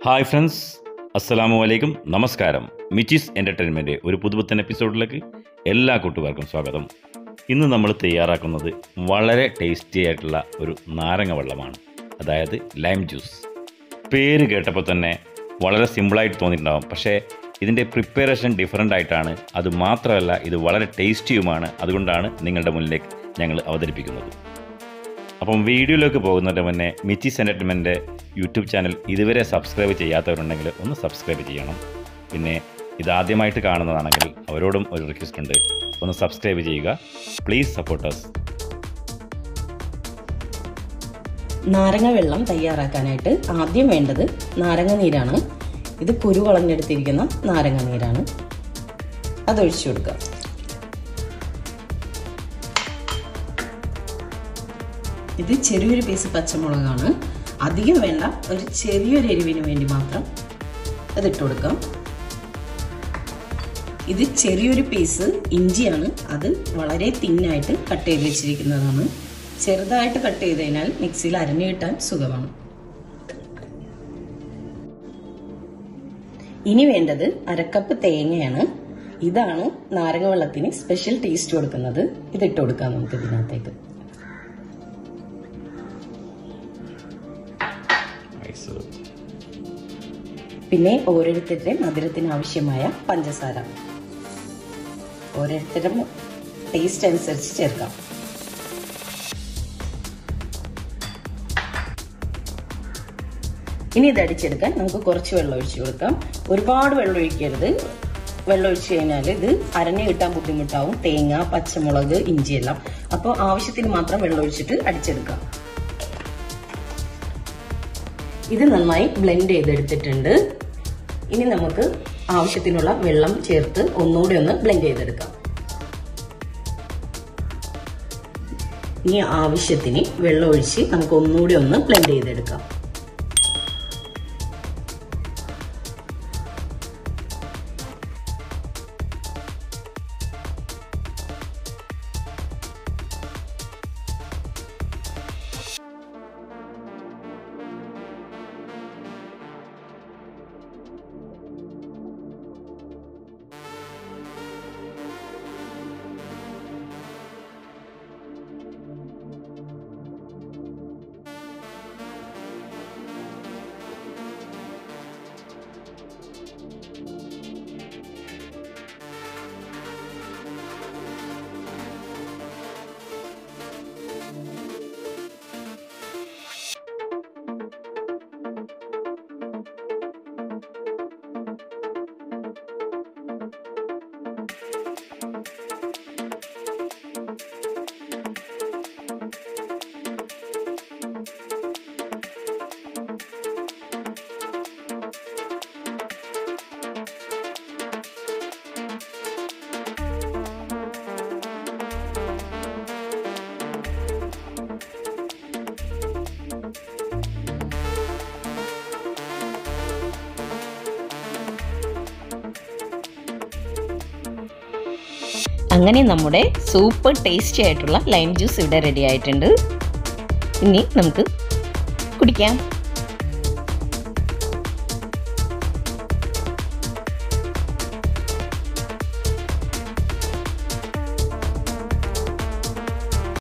hi friends അസ്സലാമു അലൈക്കും നമസ്കാരം മിച്ചിസ് എൻ്റർടൈൻമെൻറ്റ് ഒരു പുതുപുത്തൻ എപ്പിസോഡിലേക്ക് എല്ലാ കൂട്ടുകാർക്കും സ്വാഗതം ഇന്ന് നമ്മൾ തയ്യാറാക്കുന്നത് വളരെ ടേസ്റ്റി ആയിട്ടുള്ള ഒരു നാരങ്ങ വെള്ളമാണ് അതായത് ലൈം ജ്യൂസ് പേര് കേട്ടപ്പോൾ തന്നെ വളരെ സിമ്പിളായിട്ട് തോന്നിയിട്ടുണ്ടാവും പക്ഷേ ഇതിൻ്റെ പ്രിപ്പറേഷൻ ഡിഫറെൻ്റ് ആയിട്ടാണ് അത് മാത്രമല്ല ഇത് വളരെ ടേസ്റ്റിയുമാണ് അതുകൊണ്ടാണ് നിങ്ങളുടെ മുന്നിലേക്ക് ഞങ്ങൾ അവതരിപ്പിക്കുന്നത് അപ്പം വീഡിയോയിലേക്ക് പോകുന്നതിന് മുന്നേ മിച്ചിസ് എൻ്റർടൈൻമെൻറ്റ് യൂട്യൂബ് ചാനൽ ഇതുവരെ സബ്സ്ക്രൈബ് ചെയ്യാത്തവരുണ്ടെങ്കിൽ ഒന്ന് സബ്സ്ക്രൈബ് ചെയ്യണം പിന്നെ ഇതാദ്യമായിട്ട് കാണുന്നതാണെങ്കിൽ അവരോടും ഒരു റിക്വസ്റ്റ് ഉണ്ട് ഒന്ന് സബ്സ്ക്രൈബ് ചെയ്യുക പ്ലീസ് സപ്പോർട്ട് us നാരങ്ങ വെള്ളം തയ്യാറാക്കാനായിട്ട് ആദ്യം വേണ്ടത് നാരങ്ങ നീരാണ് ഇത് കുരു കളഞ്ഞെടുത്തിരിക്കുന്ന നാരങ്ങ നീരാണ് അതൊഴിച്ചു കൊടുക്കുക ഇത് ചെറിയൊരു പീസ് പച്ചമുളകാണ് അധികം വേണ്ട ഒരു ചെറിയൊരു എരിവിന് വേണ്ടി മാത്രം അതിട്ട് കൊടുക്കാം ഇത് ചെറിയൊരു പീസ് ഇഞ്ചിയാണ് അത് വളരെ തിന്നായിട്ട് കട്ട് ചെയ്ത് വെച്ചിരിക്കുന്നതാണ് ചെറുതായിട്ട് കട്ട് ചെയ്തതിനാൽ മിക്സിയിൽ അരഞ്ഞു കിട്ടാൻ സുഖമാണ് ഇനി വേണ്ടത് അരക്കപ്പ് തേങ്ങയാണ് ഇതാണ് നാരങ്ങ വെള്ളത്തിന് സ്പെഷ്യൽ ടേസ്റ്റ് കൊടുക്കുന്നത് ഇതിട്ട് കൊടുക്കാം നമുക്ക് ഇതിനകത്തേക്ക് പിന്നെ ഓരോരുത്തരുടെ മധുരത്തിന് ആവശ്യമായ പഞ്ചസാര ഓരോരുത്തരുടെ ടേസ്റ്റ് അനുസരിച്ച് ചേർക്കാം ഇനി ഇത് അടിച്ചെടുക്കാൻ നമുക്ക് കുറച്ച് വെള്ളം ഒഴിച്ചു കൊടുക്കാം ഒരുപാട് വെള്ളം ഒഴിക്കരുത് വെള്ളം ഒഴിച്ചു കഴിഞ്ഞാൽ ഇത് അരഞ്ഞു കിട്ടാൻ ബുദ്ധിമുട്ടാവും തേങ്ങ പച്ചമുളക് ഇഞ്ചിയെല്ലാം അപ്പോൾ ആവശ്യത്തിന് മാത്രം വെള്ളം ഒഴിച്ചിട്ട് അടിച്ചെടുക്കാം ഇത് നന്നായി ബ്ലെൻഡ് ചെയ്തെടുത്തിട്ടുണ്ട് ഇനി നമുക്ക് ആവശ്യത്തിനുള്ള വെള്ളം ചേർത്ത് ഒന്നുകൂടി ഒന്ന് ബ്ലെൻഡ് ചെയ്തെടുക്കാം ഇനി ആവശ്യത്തിന് വെള്ളം ഒഴിച്ച് നമുക്ക് ഒന്നുകൂടി ഒന്ന് ബ്ലെൻഡ് ചെയ്തെടുക്കാം അങ്ങനെ നമ്മുടെ സൂപ്പർ ടേസ്റ്റി ആയിട്ടുള്ള ലൈം ജ്യൂസ് ഇവിടെ റെഡി ആയിട്ടുണ്ട് ഇനി നമുക്ക് കുടിക്കാം